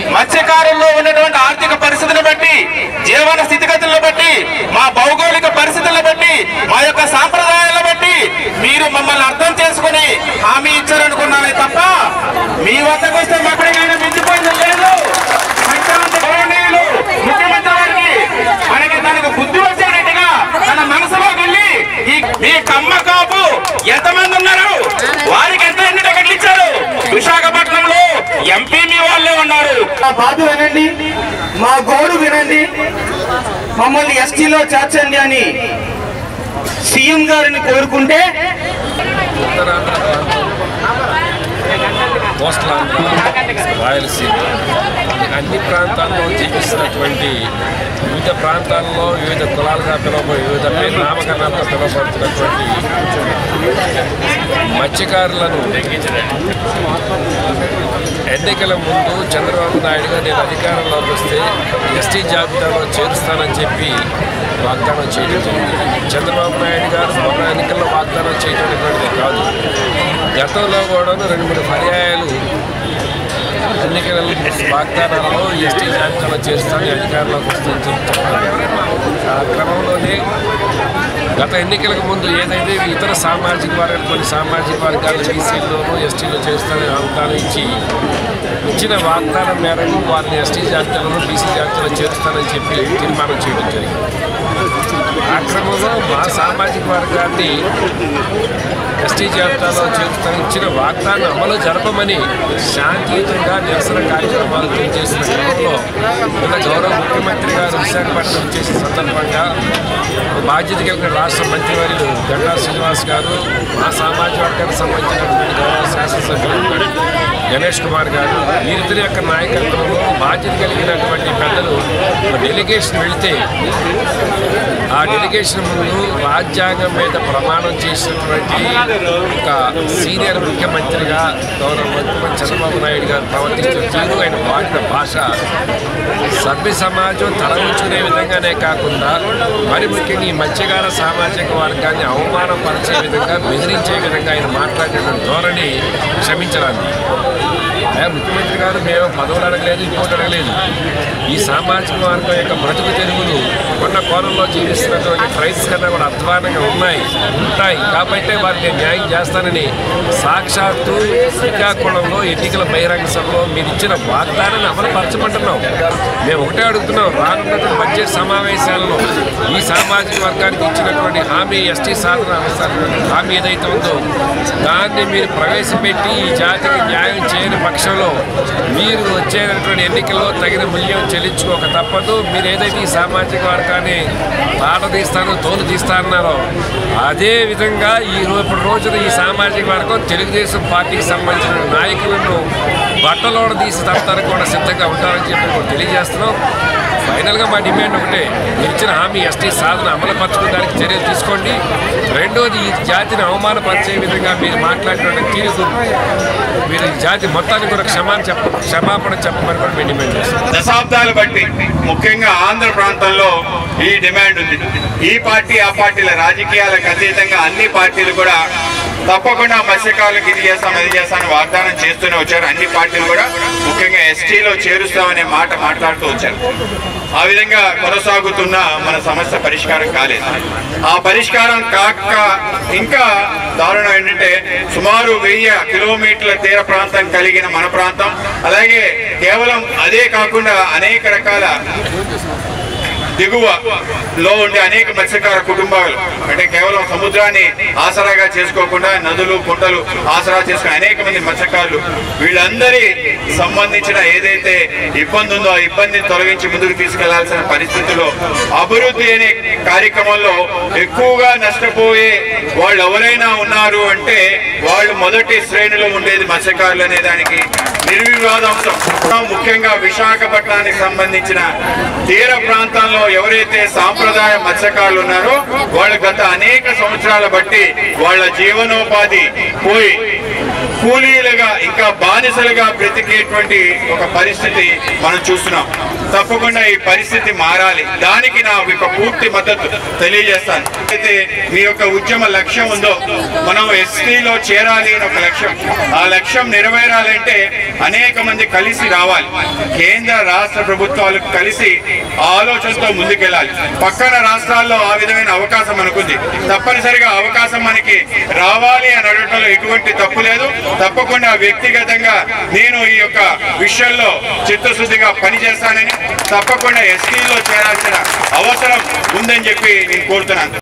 మత్స్యకారుల్లో ఉన్నటువంటి ఆర్థిక పరిస్థితులను బట్టి జీవన స్థితిగతులను బట్టి మా భౌగోళిక పరిస్థితులను బట్టి మా యొక్క సాంప్రదాయాలను బట్టి మీరు మమ్మల్ని అర్థం చేసుకుని హామీ ఇచ్చారనుకున్నామే తప్ప మీ వద్దకు వస్తే ఎక్కడికైనా మించిపోయింది లేదు సంక్రాంతి గౌరవనీయులు ముఖ్యమంత్రి గారికి మనకి తనకు బుద్ధి వచ్చేటట్టుగా తన మనసులో వెళ్ళి ఈ మీ కమ్మ కాపు ఎంతమంది ఉన్నారు వారికి ఎంత ఎన్ని టికెట్లు ఇచ్చారు విశాఖపట్నంలో ఎంపీ మీ వాళ్ళే ఉన్నారు మా బాధ వినండి మా గోడు వినండి మమ్మల్ని ఎస్టీలో చేర్చండి అని సీఎం గారిని కోరుకుంటే ఉత్తరాంధ్ర ప్రాంతం కోస్టల్ ఆంధ్ర రాయలసీమ ఈ అన్ని ప్రాంతాల్లో జీవిస్తున్నటువంటి వివిధ ప్రాంతాల్లో వివిధ కులాలుగా పిలువబడి వివిధ పేరు నామకరణాలతో పిలువబడుతున్నటువంటి మత్స్యకారులను ఎన్నికల ముందు చంద్రబాబు నాయుడు గారు నేను అధికారంలోకి వస్తే ఎస్టీ జాబితాలో చేరుస్తానని చెప్పి వాగ్దానం చేయడం జరిగింది చంద్రబాబు నాయుడు గారు మొన్న ఎన్నికల్లో వాగ్దానం చేయడం అనేటువంటిది కాదు గతంలో కూడా రెండు మూడు పర్యాయాలు ఎన్నికల వాగ్దానాల్లో ఎస్టీ జాబితాలో చేస్తానని అధికారంలోకి వస్తుందని చెప్పి చెప్పారు ఆ క్రమంలోనే గత ఎన్నికలకు ముందు ఏదైతే ఇతర సామాజిక వర్గాలు కొన్ని సామాజిక వర్గాలు బీసీలోనూ ఎస్టీలో చేస్తానని వాగ్దానం ఇచ్చి ఇచ్చిన వాగ్దానం మేరకు వారిని ఎస్టీ జాబితాలను బీసీ జాబితాలో చేరుస్తానని చెప్పి తీర్మానం చేయడం జరిగింది ఆ క్రమంలో మా సామాజిక వర్గాన్ని ఎస్టీ జాబితాలో చేరుస్తానని ఇచ్చిన వాగ్దానం అమలు జరపమని శాంతియుతంగా నిరసన కార్యక్రమాలు చేసిన క్రమంలో మన గౌరవ ముఖ్యమంత్రి గారు విశాఖపట్నం చేసిన సందర్భంగా బాధ్యత కలిగిన రాష్ట్ర మంత్రివర్యులు గంటా శ్రీనివాస్ గారు మా సామాజిక వర్గానికి సంబంధించినటువంటి గౌరవ శాసనసభ్యులు గణేష్ కుమార్ గారు వీరిద్దరి యొక్క నాయకత్వంలో బాధ్యత కలిగినటువంటి పెద్దలు ఒక డెలిగేషన్ వెళితే ఆ డెలిగేషన్ ముందు రాజ్యాంగం మీద ప్రమాణం చేసినటువంటి ఒక సీనియర్ ముఖ్యమంత్రిగా గౌరవ ముఖ్యమంత్రి చంద్రబాబు నాయుడు గారు ప్రవర్తిస్తున్న తీరు ఆయన వాడిన భాష సభ్య సమాజం తలవంచుకునే విధంగానే కాకుండా మరి ముఖ్యంగా ఈ మత్స్యకార సామాజిక వర్గాన్ని అవమానపరిచే విధంగా బెదిరించే విధంగా ఆయన మాట్లాడిన ధోరణి క్షమించరాదు అయ్యా ముఖ్యమంత్రి గారు మేము పదవులు అడగలేదు ఇంకోటి అడగలేదు ఈ సామాజిక వర్గం యొక్క బ్రతుకు తెరుగులు కొన్న కోణంలో జీవిస్తున్నటువంటి ట్రైన్స్ కన్నా కూడా అధ్వానంగా ఉన్నాయి ఉంటాయి కాబట్టి వారికి నేను న్యాయం చేస్తానని సాక్షాత్తు శ్రీకాకుళంలో ఎన్నికల బహిరంగ సభలో మీరు ఇచ్చిన వాగ్దానాన్ని అమలుపరచమంటున్నాం మేము ఒకటే అడుగుతున్నాం రానున్నటువంటి బడ్జెట్ సమావేశాలలో ఈ సామాజిక వర్గానికి ఇచ్చినటువంటి హామీ ఎస్టీ సాధన అవసరమైనటువంటి హామీ ఏదైతే ఉందో దాన్ని మీరు ప్రవేశపెట్టి ఈ జాతికి న్యాయం చేయని పక్షంలో మీరు వచ్చేటటువంటి ఎన్నికల్లో తగిన మూల్యం చెల్లించుకోక తప్పదు మీరు ఏదైతే ఈ సామాజిక వర్గాన్ని తాట తీస్తానో తోలు తీస్తారన్నారో అదే విధంగా ఈ రో- ఇప్పుడు రోజున ఈ సామాజిక వర్గం తెలుగుదేశం పార్టీకి సంబంధించిన నాయకులను బట్టలోడ తీసి తప్పడానికి కూడా సిద్ధంగా ఉంటారని చెప్పి కూడా తెలియజేస్తున్నాం ఫైనల్గా మా డిమాండ్ ఒకటే మీరు ఇచ్చిన హామీ ఎస్టీ సాధన అమలుపరచుకోవడానికి చర్యలు తీసుకోండి రెండోది ఈ జాతిని అవమానపరిచే విధంగా మీరు మాట్లాడినటువంటి తీరుకు మీరు ఈ జాతి మొత్తానికి కూడా క్షమాపణ చెప్ప క్షమాపణ చెప్పమని కూడా మేము డిమాండ్ చేస్తాం దశాబ్దాలు బట్టి ముఖ్యంగా ఆంధ్ర ప్రాంతంలో ఈ డిమాండ్ ఉంది ఈ పార్టీ ఆ పార్టీల రాజకీయాలకు అతీతంగా అన్ని పార్టీలు కూడా తప్పకుండా మత్స్యకారులకు ఇది చేస్తాం అది చేస్తామని వాగ్దానం చేస్తూనే వచ్చారు అన్ని పార్టీలు కూడా ముఖ్యంగా ఎస్టీలో చేరుస్తామనే మాట మాట్లాడుతూ వచ్చారు ఆ విధంగా కొనసాగుతున్న మన సమస్య పరిష్కారం కాలేదు ఆ పరిష్కారం కాక ఇంకా దారుణం ఏంటంటే సుమారు వెయ్యి కిలోమీటర్ల తీర ప్రాంతం కలిగిన మన ప్రాంతం అలాగే కేవలం అదే కాకుండా అనేక రకాల దిగువ లో ఉండే అనేక మత్స్యకార కుటుంబాలు అంటే కేవలం సముద్రాన్ని ఆసరాగా చేసుకోకుండా నదులు కుంటలు ఆసరా చేసుకుని అనేక మంది మత్స్యకారులు వీళ్ళందరి సంబంధించిన ఏదైతే ఇబ్బంది ఉందో ఆ ఇబ్బందిని తొలగించి ముందుకు తీసుకెళ్లాల్సిన పరిస్థితిలో అభివృద్ధి అనే కార్యక్రమంలో ఎక్కువగా నష్టపోయే వాళ్ళు ఎవరైనా ఉన్నారు అంటే వాళ్ళు మొదటి శ్రేణిలో ఉండేది మత్స్యకారులు అనే దానికి నిర్వివాదాంశం ముఖ్యంగా విశాఖపట్నానికి సంబంధించిన తీర ప్రాంతాల్లో ఎవరైతే సాంప్రదాయ మత్స్యకారులు ఉన్నారో వాళ్ళు గత అనేక సంవత్సరాల బట్టి వాళ్ళ జీవనోపాధి పోయి కూలీలుగా ఇంకా బానిసలుగా బ్రతికేటువంటి ఒక పరిస్థితి మనం చూస్తున్నాం తప్పకుండా ఈ పరిస్థితి మారాలి దానికి నా యొక్క పూర్తి మద్దతు తెలియజేస్తాను అయితే మీ యొక్క ఉద్యమ లక్ష్యం ఉందో మనం ఎస్టీలో చేరాలి అని ఒక లక్ష్యం ఆ లక్ష్యం నెరవేరాలంటే అనేక మంది కలిసి రావాలి కేంద్ర రాష్ట్ర ప్రభుత్వాలు కలిసి ఆ ఆలోచనతో ముందుకెళ్ళాలి పక్కన రాష్ట్రాల్లో ఆ విధమైన అవకాశం మనకుంది తప్పనిసరిగా అవకాశం మనకి రావాలి అని అడగటంలో ఎటువంటి తప్పు లేదు తప్పకుండా వ్యక్తిగతంగా నేను ఈ యొక్క విషయంలో చిత్తశుద్ధిగా పనిచేస్తానని తప్పకుండా ఎస్టీలో చేరాల్సిన అవసరం ఉందని చెప్పి నేను కోరుతున్నాను